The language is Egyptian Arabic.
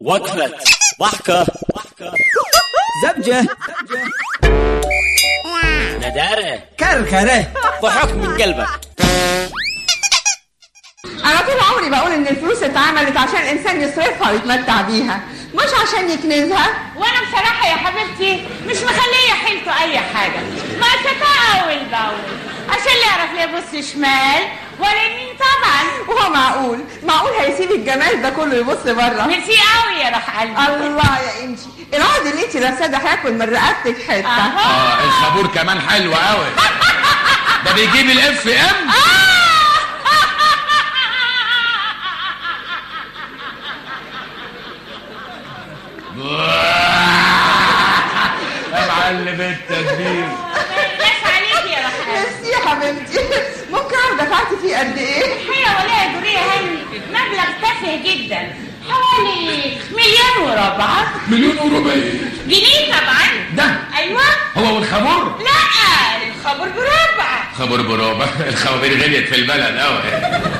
وقفة ضحكة زبجة ندارة كركرة ضحك من قلبك انا طول عمري بقول ان الفلوس اتعملت عشان الانسان يصرفها ويتمتع بيها مش عشان يكنزها وانا بصراحة يا حبيبتي مش مخلية حيلته اي حاجة ما ستة اول باول عشان لا يعرف لا يبص شمال ولا يمين طبعا وهو معقول معقول هيسيب الجمال ده كله يبص بره ميرسي قوي يا روح قلبي الله يا انجي العقد اللي انت لابساه ده هياكل من رقبتك حته أهو. اه الخابور كمان حلو قوي ده بيجيب الاف ام يا معلم التدبير بس عليك يا روح قلبي ميرسي يا حبيبتي ممكن اعرف دفعتي فيه قد ايه الحقيقة ولا يا دورية هاني مبلغ تافه جدا حوالي مليون وربع مليون وربع جنيه طبعا ده ايوه هو والخابور لا الخبر بربع خبر برابع الخوابير غليت في البلد قوي